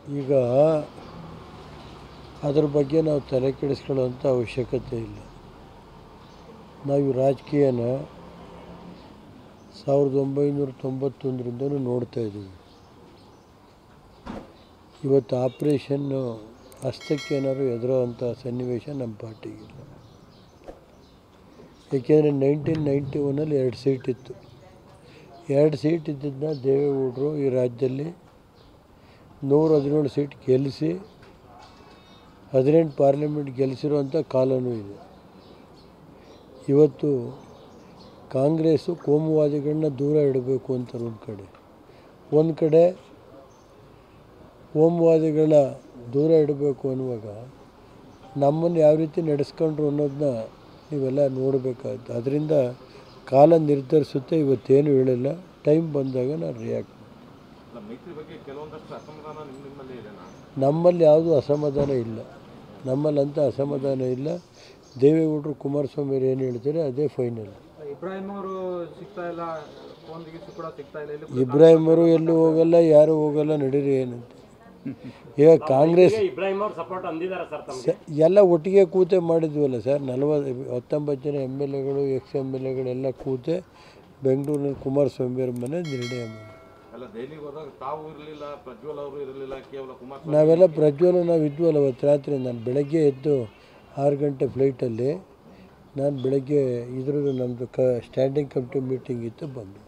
ಈಗ ಅದ್ರ ಬಗ್ಗೆ ನಾವು ತಲೆ ಕೆಡಿಸ್ಕೊಳ್ಳೋಂಥ ಅವಶ್ಯಕತೆ ಇಲ್ಲ ನಾವು ಈ ರಾಜಕೀಯನ ಸಾವಿರದ ಒಂಬೈನೂರ ತೊಂಬತ್ತೊಂದರಿಂದನೂ ನೋಡ್ತಾ ಇದ್ದೀವಿ ಇವತ್ತು ಆಪ್ರೇಷನ್ನು ಹಸ್ತಕ್ಕೆ ಏನಾದ್ರು ಎದುರೋವಂಥ ಸನ್ನಿವೇಶ ನಮ್ಮ ಪಾರ್ಟಿಗಿಲ್ಲ ಏಕೆಂದರೆ ನೈನ್ಟೀನ್ ನೈಂಟಿ ಒನಲ್ಲಿ ಎರಡು ಸೀಟ್ ಇತ್ತು ಎರಡು ಸೀಟ್ ಇದ್ದಿದ್ದನ್ನ ದೇವೇಗೌಡರು ಈ ರಾಜ್ಯದಲ್ಲಿ ನೂರ ಹದಿನೇಳು ಸೀಟ್ ಗೆಲ್ಲಿಸಿ ಹದಿನೆಂಟು ಪಾರ್ಲಿಮೆಂಟ್ ಗೆಲ್ಲಿಸಿರುವಂಥ ಕಾಲನೂ ಇದೆ ಇವತ್ತು ಕಾಂಗ್ರೆಸ್ಸು ಕೋಮುವಾದಿಗಳನ್ನ ದೂರ ಇಡಬೇಕು ಅಂತಾರೆ ಒಂದು ಕಡೆ ಒಂದು ಕಡೆ ಕೋಮುವಾದಿಗಳ ದೂರ ಇಡಬೇಕು ಅನ್ನುವಾಗ ನಮ್ಮನ್ನು ಯಾವ ರೀತಿ ನಡೆಸ್ಕೊಂಡ್ರು ಅನ್ನೋದನ್ನ ನೀವೆಲ್ಲ ನೋಡಬೇಕಾಯ್ತು ಅದರಿಂದ ಕಾಲ ನಿರ್ಧರಿಸುತ್ತೆ ಇವತ್ತೇನು ಹೇಳಿಲ್ಲ ಟೈಮ್ ಬಂದಾಗ ನಾನು ರಿಯಾಕ್ಟ್ ಅಲ್ಲ, ಮೈತ್ರಿ ಬಗ್ಗೆ ಕೆಲವೊಂದಷ್ಟು ಅಸಮಾಧಾನ ನಿಮ್ಮ ನಿಮ್ಮಲ್ಲೇ ಇದೆನಾ ನಮ್ಮಲ್ಲಿ ಯಾವುದೂ ಅಸಮಾಧಾನ ಇಲ್ಲ ನಮ್ಮಲ್ಲಂತ ಅಸಮಾಧಾನ ಇಲ್ಲ ದೇವೇಗೌಡರು ಕುಮಾರಸ್ವಾಮಿ ಅವ್ರು ಏನು ಹೇಳ್ತಾರೆ ಅದೇ ಫೈನಲ್ ಇಬ್ರಾಹಿಂ ಅವರು ಸಿಗ್ತಾ ಇಲ್ಲ ಫೋನ್ ಗಿಗಿಸು ಕೂಡ ಸಿಗ್ತಾ ಇಲ್ಲ ಇಲ್ಲಿ ಇಬ್ರಾಹಿಂ ಅವರು ಎಲ್ಲೂ ಹೋಗಲ್ಲ ಯಾರೂ ಹೋಗಲ್ಲ ನಡೀರಿ ಏನಂತ ಈಗ ಕಾಂಗ್ರೆಸ್ ಇಬ್ರಾಹಿಂ ಅವ್ರು ಸಪೋರ್ಟ್ ಅಂದಿದ್ದಾರೆ ಸರ್ ತಮಗೆ ಸ- ಎಲ್ಲ ಒಟ್ಟಿಗೆ ಕೂತೆ ಮಾಡಿದ್ವಲ್ಲ ಸರ್ ನಲವತ್ತು ಹತ್ತೊಂಬತ್ತು ಜನ ಎಮ್ ಎಲ್ ಎಗಳು ಎಕ್ಸ್ ಎಮ್ ಎಲ್ ಎಗಳೆಲ್ಲ ಕೂತೆ ಬೆಂಗಳೂರಿನಲ್ಲಿ ಕುಮಾರಸ್ವಾಮಿ ಅವ್ರ ಮನೆ ನಿರ್ಣಯ ಮಾಡಿ ಅಲ್ಲ ದೆಹಲಿಗೆ ಹೋದಾಗ ತಾವು ಇರಲಿಲ್ಲ ಪ್ರಜ್ವಲ್ ಅವರು ಇರಲಿಲ್ಲ ಕೇವಲ ಕುಮಾರ್ ನಾವೆಲ್ಲ ಪ್ರಜ್ವಲ ನಾವು ಇದ್ವಲ್ಲ ಅವತ್ತು ರಾತ್ರಿ ನಾನು ಬೆಳಗ್ಗೆ ಎದ್ದು ಆರು ಗಂಟೆ ಫ್ಲೈಟಲ್ಲಿ ನಾನು ಬೆಳಗ್ಗೆ ಇದ್ರದ್ದು ನಮ್ಮದು ಕ ಸ್ಟ್ಯಾಂಡಿಂಗ್ ಕಮಿಟಿ ಮೀಟಿಂಗ್ ಇತ್ತು ಬಂದು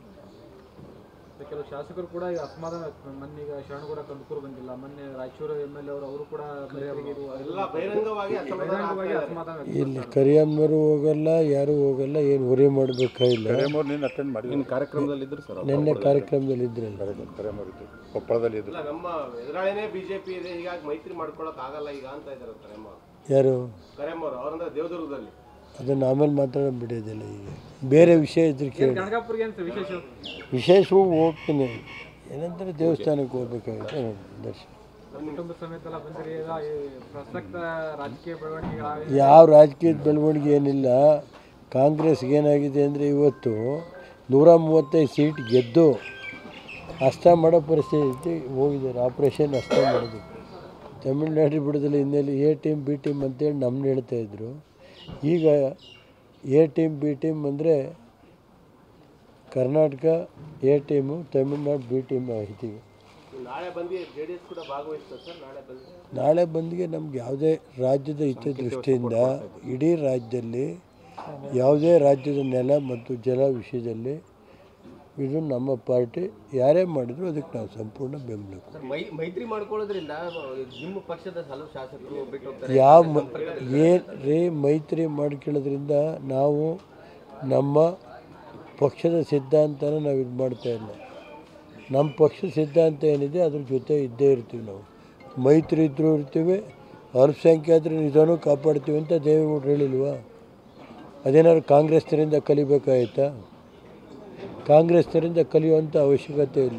ಕೆಲವು ಶಾಸಕರು ಕೂಡ ಈಗ ಅಸಮಾಧಾನ ಮೊನ್ನೆ ಈಗ ಶರಣಗೌಡ ಕಂದಕೂರು ಬಂದಿಲ್ಲ ಮೊನ್ನೆ ರಾಯಚೂರು ಎಮ್ ಎಲ್ ಎ ಅವರು ಅವರು ಕೂಡ ಎಲ್ಲ ಬಹಿರಂಗವಾಗಿ ಅಸಮಾಧಾನ ಇಲ್ಲಿ ಕರಿಯಮ್ಮರು ಹೋಗಲ್ಲ ಯಾರೂ ಹೋಗಲ್ಲ ಏನು ಹೊರೆ ಮಾಡಬೇಕಾಗಿಲ್ಲ ಇನ್ನು ಕಾರ್ಯಕ್ರಮದಲ್ಲಿ ಇದ್ರು ಸರ್ ನಿನ್ನೆ ಕಾರ್ಯಕ್ರಮದಲ್ಲಿ ಇದ್ರಲ್ಲ ಕೊಪ್ಪಳದಲ್ಲಿ ಇದ್ರು ಇಲ್ಲ ನಮ್ಮ ಎದುರಾಳಿನೇ ಬಿಜೆಪಿ ಇದೆ ಹೀಗಾಗಿ ಮೈತ್ರಿ ಮಾಡ್ಕೊಳಕ್ ಆಗಲ್ಲ ಈಗ ಅಂತ ಇದಾರೆ ಕರೆಮ್ಮ ಯಾರು ಕರೆಮ್ಮವ್ರು ಅವರಂದ್ರೆ ದೇವದುರ್ಗದಲ್ಲಿ ಅದನ್ನು ಆಮೇಲೆ ಮಾತಾಡೋ ಬಿಡೋದಿಲ್ಲ ಈಗ ಬೇರೆ ವಿಷಯ ಇದ್ರೆ ಕೇಳಿ ಗಣಗಾಪುರಿಗೆ ಅಂತ ವಿಶೇಷ ವಿಶೇಷವಾಗಿ ಹೋಗ್ತೀನಿ ಏನಂತಾರೆ ದೇವಸ್ಥಾನಕ್ಕೆ ಹೋಗ್ಬೇಕಾಗುತ್ತೆ ದರ್ಶನ ಕುಟುಂಬ ಸಮೇತ ಎಲ್ಲ ಬಂದಿರಿ ಈಗ ಈ ಪ್ರಸಕ್ತ ರಾಜಕೀಯ ಬೆಳವಣಿಗೆ ಯಾವ ರಾಜಕೀಯದ ಬೆಳವಣಿಗೆ ಏನಿಲ್ಲ ಕಾಂಗ್ರೆಸ್ಗೆ ಏನಾಗಿದೆ ಅಂದರೆ ಇವತ್ತು ನೂರ ಮೂವತ್ತೈದು ಸೀಟ್ ಗೆದ್ದು ಅಸ್ತ ಮಾಡೋ ಪರಿಸ್ಥಿತಿ ಹೋಗಿದ್ದಾರೆ ಆಪ್ರೇಷನ್ ಅಸ್ತ ಮಾಡೋದಕ್ಕೆ ತಮಿಳ್ನಾಡು ಬಿಡೋದಿಲ್ಲ ಹಿನ್ನೆಲೆ ಎ ಟೀಮ್ ಬಿ ಟೀಮ್ ಅಂತೇಳಿ ನಮ್ಮನ್ನ ಹೇಳ್ತಾ ಇದ್ರು ಈಗ ಎ ಟೀಮ್ ಬಿ ಟೀಮ್ ಅಂದರೆ Karnataka A team Tamil Nadu B team ಐತೀವಿ ನಾಳೆ ಬಂದು ಜೆ ಡಿ ಎಸ್ ಕೂಡ ಭಾಗವಹಿಸ್ತದೆ ಸರ್ ನಾಳೆ ಬಂದು ನಾಳೆ ಬಂದಿಗೆ ನಮ್ಗೆ ಯಾವುದೇ ರಾಜ್ಯದ ಹಿತದೃಷ್ಟಿಯಿಂದ ಇಡೀ ರಾಜ್ಯದಲ್ಲಿ ಯಾವುದೇ ರಾಜ್ಯದ ನೆಲ ಮತ್ತು ಜಲ ವಿಷಯದಲ್ಲಿ ಇದು ನಮ್ಮ ಪಾರ್ಟಿ ಯಾರೇ ಮಾಡಿದ್ರು ಅದಕ್ಕೆ ನಾವು ಸಂಪೂರ್ಣ ಬೆಂಬಲ ಕೊಡ್ತೀವಿ. ಮೈ ಮೈತ್ರಿ ಮಾಡ್ಕೊಳ್ಳೋದ್ರಿಂದ ನಿಮ್ಮ ಪಕ್ಷದ ಹಲವು ಶಾಸಕರು ಬಿಟ್ಟು ಹೋಗ್ತಾರೆ ಯಾವ ಏನು ರೀ ಮೈತ್ರಿ ಮಾಡ್ಕೊಳ್ಳೋದ್ರಿಂದ ನಾವು ನಮ್ಮ ಪಕ್ಷದ ಸಿದ್ಧಾಂತನ ನಾವು ಇದು ಮಾಡ್ತಾ ಇಲ್ಲ ನಮ್ಮ ಪಕ್ಷದ ಸಿದ್ಧಾಂತ ಏನಿದೆ ಅದ್ರ ಜೊತೆ ಇದ್ದೇ ಇರ್ತೀವಿ ನಾವು ಮೈತ್ರಿ ಇದ್ರೂ ಇರ್ತೀವಿ ಅಲ್ಪಸಂಖ್ಯಾತರ ಇದನ್ನು ಕಾಪಾಡ್ತೀವಿ ಅಂತ ದೇವೇಗೌಡರು ಹೇಳಿಲ್ವಾ ಅದೇನಾದ್ರು ಕಾಂಗ್ರೆಸ್ನರಿಂದ ಕಲಿಬೇಕಾಯ್ತಾ ಕಾಂಗ್ರೆಸ್ನರಿಂದ ಕಲಿಯುವಂಥ ಅವಶ್ಯಕತೆ ಇಲ್ಲ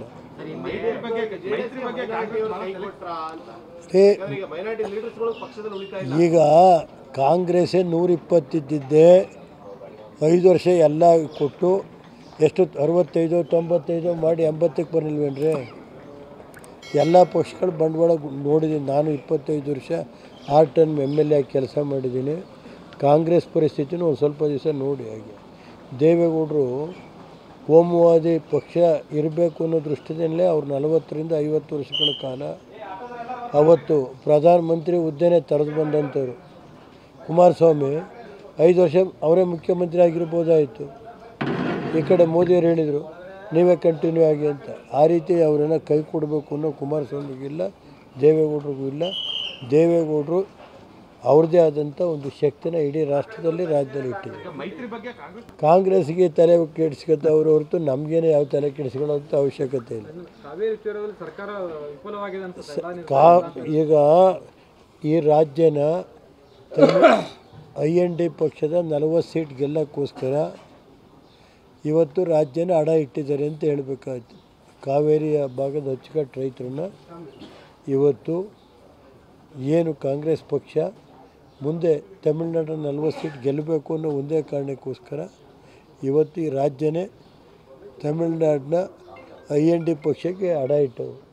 ಏ ಈಗ ಮೈನಾರಿಟಿ ಲೀಡರ್ಸ್ಗಳು ಪಕ್ಷದಲ್ಲಿ ಉಳಿತಾ ಇಲ್ಲ ಈಗ ಕಾಂಗ್ರೆಸ್ಸೇ ನೂರಿಪ್ಪತ್ತಿದ್ದಿದ್ದೆ ಐದು ವರ್ಷ ಎಲ್ಲ ಕೊಟ್ಟು ಎಷ್ಟು ಅರವತ್ತೈದು ತೊಂಬತ್ತೈದು ಮಾಡಿ ಎಂಬತ್ತಕ್ಕೆ ಬರಲಿಲ್ವೇನ್ರಿ ಎಲ್ಲ ಪಕ್ಷಗಳು ಬಂಡವಾಳ ನೋಡಿದ್ದೀನಿ ನಾನು ಇಪ್ಪತ್ತೈದು ವರ್ಷ ಆರ್ ಟರ್ಮ್ ಎಮ್ ಎಲ್ ಎ ಆಗಿ ಕೆಲಸ ಮಾಡಿದ್ದೀನಿ ಕಾಂಗ್ರೆಸ್ ಪರಿಸ್ಥಿತಿನೂ ಒಂದು ಸ್ವಲ್ಪ ದಿವಸ ನೋಡಿ ಹಾಗೆ ದೇವೇಗೌಡರು ಕೋಮುವಾದಿ ಪಕ್ಷ ಇರಬೇಕು ಅನ್ನೋ ದೃಷ್ಟಿಯಲ್ಲೇ ಅವ್ರು ನಲವತ್ತರಿಂದ ಐವತ್ತು ವರ್ಷಗಳ ಕಾಲ ಅವತ್ತು ಪ್ರಧಾನಮಂತ್ರಿ ಹುದ್ದೆನೇ ತೆರೆದು ಬಂದಂಥವ್ರು ಕುಮಾರಸ್ವಾಮಿ ಐದು ವರ್ಷ ಅವರೇ ಮುಖ್ಯಮಂತ್ರಿ ಆಗಿರ್ಬೋದಾಯಿತು ಈ ಕಡೆ ಮೋದಿಯವರು ಹೇಳಿದರು ನೀವೇ ಕಂಟಿನ್ಯೂ ಆಗಿ ಅಂತ ಆ ರೀತಿ ಅವರನ್ನ ಕೈ ಕೊಡಬೇಕು ಅನ್ನೋ ಕುಮಾರಸ್ವಾಮಿಗಿಲ್ಲ ದೇವೇಗೌಡರಿಗೂ ಇಲ್ಲ ದೇವೇಗೌಡರು ಅವ್ರದ್ದೇ ಆದಂಥ ಒಂದು ಶಕ್ತಿನ ಇಡೀ ರಾಷ್ಟ್ರದಲ್ಲಿ ರಾಜ್ಯದಲ್ಲಿ ಇಟ್ಟಿದೆ ಮೈತ್ರಿ ಬಗ್ಗೆ ಕಾಂಗ್ರೆಸ್ ಕಾಂಗ್ರೆಸ್ಗೆ ತಲೆ ಕೆಡಿಸ್ಕೊತವ್ರು ಹೊರತು ನಮಗೇನೆ ಯಾವ ತಲೆ ಕೆಡಿಸ್ಕೊಳ್ಳೋಂಥ ಅವಶ್ಯಕತೆ ಇಲ್ಲ ಕಾವೇರಿ ವಿಚಾರದಲ್ಲಿ ಸರ್ಕಾರ ವಿಫಲವಾಗಿದೆ ಅನ್ಸುತ್ತೆ ಎಲ್ಲ ನೀವು- ಕಾ ಈಗ ಈ ರಾಜ್ಯನ ಐ ಎನ್ ಡಿ ಪಕ್ಷದ ನಲವತ್ತು ಸೀಟ್ ಗೆಲ್ಲಕ್ಕೋಸ್ಕರ ಇವತ್ತು ರಾಜ್ಯನ ಅಡ ಇಟ್ಟಿದ್ದಾರೆ ಅಂತ ಹೇಳಬೇಕಾಯ್ತು ಕಾವೇರಿಯ ಭಾಗದ ಅಚ್ಚುಕಟ್ಟು ರೈತರನ್ನ ಇವತ್ತು ಏನು ಕಾಂಗ್ರೆಸ್ ಪಕ್ಷ ಮುಂದೆ ತಮಿಳ್ನಾಡಿನ ನಲ್ವತ್ತು ಸೀಟ್ ಗೆಲ್ಲಬೇಕು ಅನ್ನೋ ಒಂದೇ ಕಾರಣಕ್ಕೋಸ್ಕರ ಇವತ್ತು ಈ ರಾಜ್ಯನೇ ತಮಿಳ್ನಾಡಿನ ಐ ಎನ್ ಡಿ ಪಕ್ಷಕ್ಕೆ ಅಡ ಇಟ್ಟವು